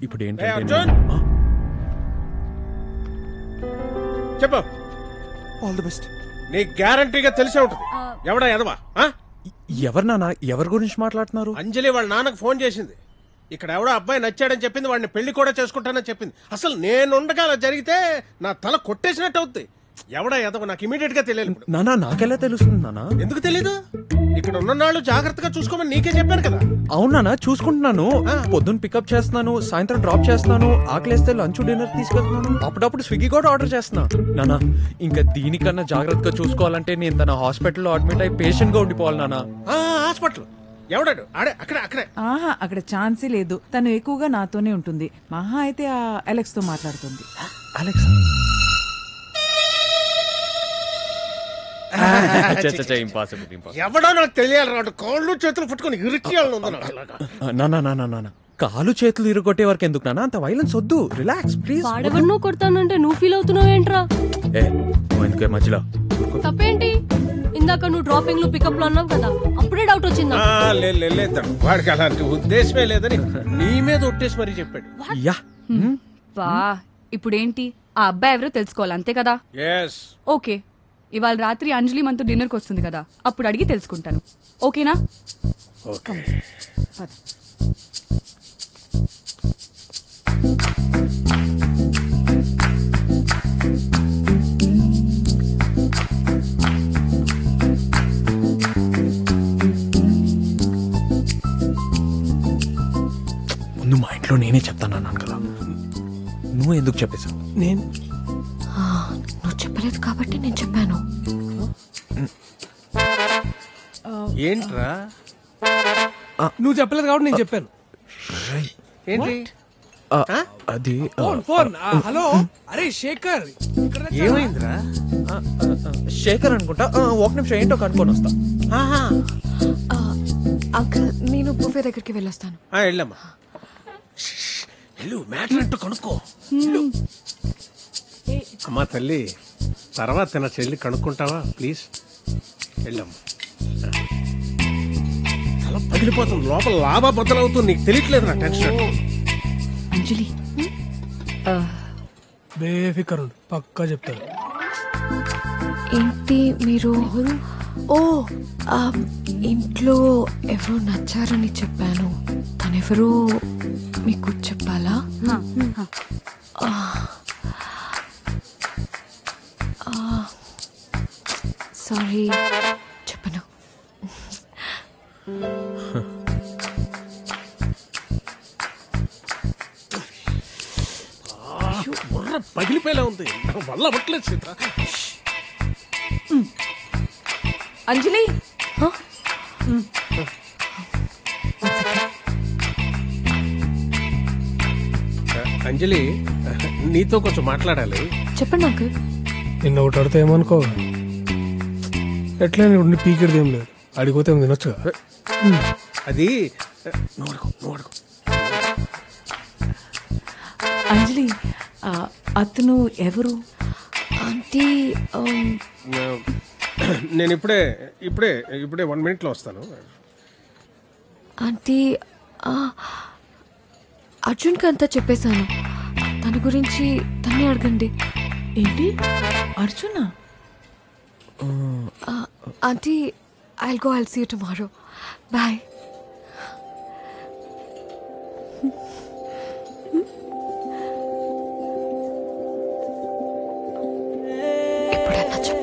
ఇప్పుడు ఏ ఏంటంటే అర్జున్ ఆ? చెప్పు ఆల్ ది బెస్ట్ నీ గ్యారంటీగా తెలిసే ఉంటుంది ఎవడా ఎదవా ఆ? ఎవరు నాన్న ఎవరి గురించి మాట్లాడుతున్నారు అంజలి వాళ్ళ నాన్నకు ఫోన్ చేసింది ఇక్కడ ఎవడో అబ్బాయి నచ్చాడని చెప్పింది వాడిని పెళ్లి కూడా చేసుకుంటానని చెప్పింది అసలు నేనుండగా అలా జరిగితే నా తల కొట్టేసినట్టు అవుద్ది ఎవడా ఎదవ నాకు ఇమీడియట్ గా తెలియాలి ఇప్పుడు నానా నాకెలా తెలుస్తుంది నానా ఎందుకు తెలీదు ఇక్కడ ఉన్న నాళ్ళు జాగ్రత్తగా చూసుకోమని నీకే చెప్పాను కదా అవునా చూసుకుంటున్నాను ఆ. పొద్దున్న పికప్ చేస్తున్నాను సాయంత్రం డ్రాప్ చేస్తున్నాను ఆకలేస్తే లంచ్ డిన్నర్ తీసుకెళ్తున్నాను అప్పుడప్పుడు స్విగ్గీ కూడా ఆర్డర్ చేస్తున్నా నానా ఇంకా దీనికన్నా జాగ్రత్తగా చూసుకోవాలంటే నేను తన హాస్పిటల్లో అడ్మిట్ అయి పేషెంట్ గా ఉండిపోవాలి నానా ఆ హాస్పిటల్ ఎవడాడు ఆడే అక్కడే అక్కడే ఆహా అక్కడ ఛాన్సే లేదు తను ఎక్కువగా నాతోనే ఉంటుంది మహా అయితే ఆ అలెక్స్ తో మాట్లాడుతుంది అలెక్స్ ఇంపాసిబుల్ ఇంపాసిబుల్ ఎవడో నాకు తెలియాలి రాడు కాళ్ళు చేతులు పట్టుకొని ఇరికియాలని ఉంది నాకు అలాగా నానా నానా నానా కాలు చేతులు ఇరుగొట్టే వరకు ఎందుకు నానా అంత వైలెన్స్ వద్దు రిలాక్స్ ప్లీజ్ వాడెవరు నువ్వు కొడతానంటే నువ్వు ఫీల్ అవుతున్నావు ఏంట్రా ఏ నువ్వు ఎందుకే మధ్యలో తప్పేంటి ఇందాక నువ్వు డ్రాపింగ్ లో పికప్ లో అన్నావు కదా అప్పుడే డౌట్ వచ్చిందా ఆ, లే లే, లేదు వాడికి అలాంటి ఉద్దేశమే లేదని నీ మీద ఒట్టేసి మరీ చెప్పాడు యా హ్మ్? బా ఇప్పుడేంటి ఆ అబ్బాయి ఎవరో తెలుసుకోవాలి అంతే కదా ఎస్ ఓకే ఇవాళ రాత్రి అంజలి మనతో డిన్నర్కి వస్తుంది కదా అప్పుడు అడిగి తెలుసుకుంటాను ఓకేనా ఓకే ముందు మా ఇంట్లో నేనే చెప్తాను అన్నాను కదా నువ్వు ఎందుకు చెప్పేశావు నేను నువ్వు చెప్పలేదు కాబట్టి నేను చెప్పాను ఏంట్రా నువ్వు చెప్పలేదు కాబట్టి నేను చెప్పాను ఏంటి ఆ, ఆ? అది ఆ, ఫోన్ ఫోన్ ఆ, హలో అరే శేఖర్ ఇక్కడ రా. ఏమైందిరా ఆ, ఆ, ఆ, శేఖర్ అనుకుంటా ఆ, ఒక నిమిషం ఏంటో కనుక్కొని వస్తా ఆహా. అంకుల్ నేను బుఫే దగ్గరికి వెళ్ళొస్తాను ఆ, వెళ్ళమ్మా వెళ్ళు మ్యాటర్ అంటూ కనుక్కో వెళ్ళు. అమ్మా తల్లి తర్వాత నా చెల్లి కనుక్కుంటావా ప్లీజ్ వెళ్ళమ్మా తల పగిలిపోతుంది లోపల లాభా బద్దలవుతుంది నీకు తెలియట్లేదు నా టెన్షన్ అంజలి బేఫికర్ ఉండు పక్కా చెప్తాను ఏంటి మీరు ఓ ఆ, ఇంట్లో ఎవరో నచ్చారని చెప్పాను తనెవరో మీకు చెప్పాలా సారీ చెప్పను బుర్ర పగిలిపోయేలా ఉంది నా వల్ల అవ్వట్లేదు సీత అంజలి అంజలి నీతో కొంచెం మాట్లాడాలి చెప్పండి అంకుల్ నిన్న ఒకటి అడితే ఏమనుకో ఎట్లా ఉండి పీకిడిది ఏం లేదు అడిగిపోతే ఏం తినొచ్చుగా అది నువ్వు అడుగు, నువ్వు అడుగు. అంజలి ఆ, అతను ఎవరు ఆంటీ ఆమ్, నేను ఇప్పుడే ఇప్పుడే ఇప్పుడే వన్ మినిట్లో వస్తాను ఆంటీ ఆ, అర్జున్కి అంతా చెప్పేశాను తన గురించి తన్నే అడగండి ఏంటి అర్జునా ఆ, aunty I'll go I'll see tomorrow bye ఎప్పుడన్నా చెప్పు